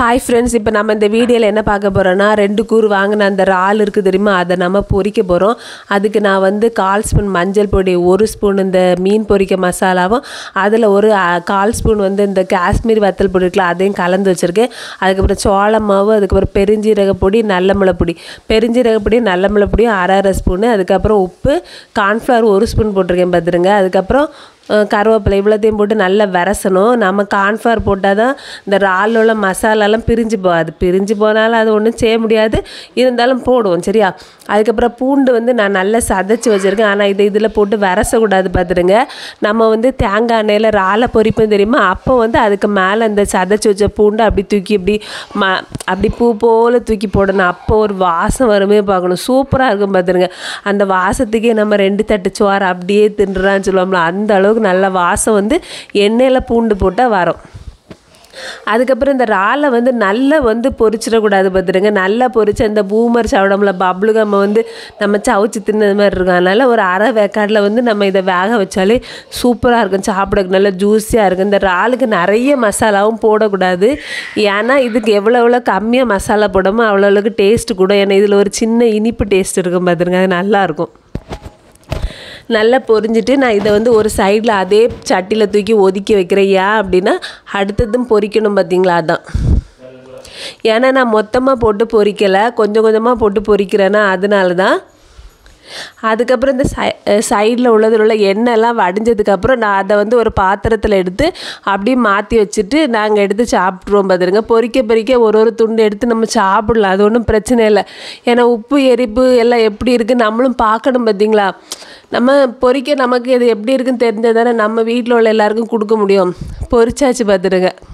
hi friends இப்போ நம்ம இந்த வீடியோவில் என்ன பார்க்க போகிறோன்னா ரெண்டு கூறு வாங்கின அந்த இறால் இருக்குது தெரியுமா அதை நம்ம பொரிக்க போகிறோம் அதுக்கு நான் வந்து கால் ஸ்பூன் மஞ்சள் பொடி ஒரு ஸ்பூன் இந்த மீன் பொரிக்க மசாலாவும் அதில் ஒரு அஹ், கால் ஸ்பூன் வந்து இந்த காஷ்மீர் வத்தல் பொடி இருக்குல்ல அதையும் கலந்து வச்சுருக்கேன் அதுக்கப்புறம் சோள மாவு அதுக்கப்புறம் பெருஞ்சீரக பொடி நல்ல மிளகு பொடி பெருஞ்சீரக பொடி நல்ல மிளகு பொடி அரை அரை ஸ்பூனு அதுக்கப்புறம் உப்பு கார்ன்ஃப்ளவர் ஒரு ஸ்பூன் போட்டிருக்கேன் பார்த்துருங்க அதுக்கப்புறம் அஹ் கருவேப்பிலை இவ்வளோத்தையும் போட்டு நல்லா விரசணும் நம்ம கார்ன்ஃப்ளவர் போட்டால் தான் இந்த இறால்ல உள்ள மசாலாலாம் பிரிஞ்சு போகாது பிரிஞ்சு போனாலும் அது ஒன்றும் செய்ய முடியாது இருந்தாலும் போடுவோம் சரியா அதுக்கப்புறம் பூண்டு வந்து நான் நல்லா சதைச்சி வச்சுருக்கேன் ஆனால் இதை இதில் போட்டு விரசக்கூடாது பார்த்துடுங்க நம்ம வந்து தேங்காய் எண்ணெயில் இறாலை பொரிப்போம் தெரியுமா அப்போ வந்து அதுக்கு மேலே இந்த சதைச்சி வச்ச பூண்டு அப்படி தூக்கி இப்படி ம அப்படி பூ போல் தூக்கி போடணும் அப்போ ஒரு வாசம் வருமே பார்க்கணும் சூப்பராக இருக்கும் பார்த்துருங்க அந்த வாசத்துக்கே நம்ம ரெண்டு தட்டு சோறு அப்படியே தின்றுறான்னு சொல்லுவோம்ல அந்த அளவுக்கு நல்ல வாசம் வந்து எண்ணெயில் பூண்டு போட்டால் வரும் அதுக்கப்புறம் இந்த இறாலை வந்து நல்லா வந்து பொரிச்சிடக்கூடாது பார்த்துருங்க நல்லா பொரிச்சு அந்த பூமர் சாப்பிடம்ல பப்ளு கம்மை வந்து நம்ம சவுச்சு தின்னது மாதிரி இருக்கும் அதனால் ஒரு அரை வேக்காடில் வந்து நம்ம இதை வேக வச்சாலே சூப்பராக இருக்கும் சாப்பிட நல்லா ஜூஸியாக இருக்கும் இந்த இறாலுக்கு நிறைய மசாலாவும் போடக்கூடாது ஏன்னா இதுக்கு எவ்வளோ எவ்வளோ கம்மியாக மசாலா போடமோ அவ்வளோ அளவுக்கு டேஸ்ட் கூட ஏன்னா இதில் ஒரு சின்ன இனிப்பு டேஸ்ட் இருக்கும் பார்த்துருங்க அது நல்லாயிருக்கும் நல்லா பொரிஞ்சிட்டு நான் இதை வந்து ஒரு சைடில் அதே சட்டியில் தூக்கி ஒதுக்கி வைக்கிறேன் ஏன் அப்படின்னா அடுத்ததும் பொரிக்கணும் பார்த்தீங்களா அதான் ஏன்னா நான் மொத்தமாக போட்டு பொரிக்கலை கொஞ்சம் கொஞ்சமாக போட்டு பொரிக்கிறேன்னா அதனால தான் அதுக்கப்புறம் இந்த சை சைடில் உள்ளதில் உள்ள எண்ணெய்லாம் வடிஞ்சதுக்கப்புறம் நான் அதை வந்து ஒரு பாத்திரத்தில் எடுத்து அப்படியே மாற்றி வச்சுட்டு நாங்கள் எடுத்து சாப்பிட்ருவோம் பார்த்துருங்க பொரிக்க பொரிக்க ஒரு ஒரு துண்டு எடுத்து நம்ம சாப்பிடலாம் அது ஒன்றும் பிரச்சனை இல்லை ஏன்னா உப்பு எரிப்பு எல்லாம் எப்படி இருக்குது நம்மளும் பார்க்கணும் பார்த்தீங்களா நம்ம பொரிக்க நமக்கு இது எப்படி இருக்குன்னு தெரிஞ்சால் தானே நம்ம வீட்டில் உள்ள எல்லாருக்கும் கொடுக்க முடியும் பொரிச்சாச்சு பார்த்துருங்க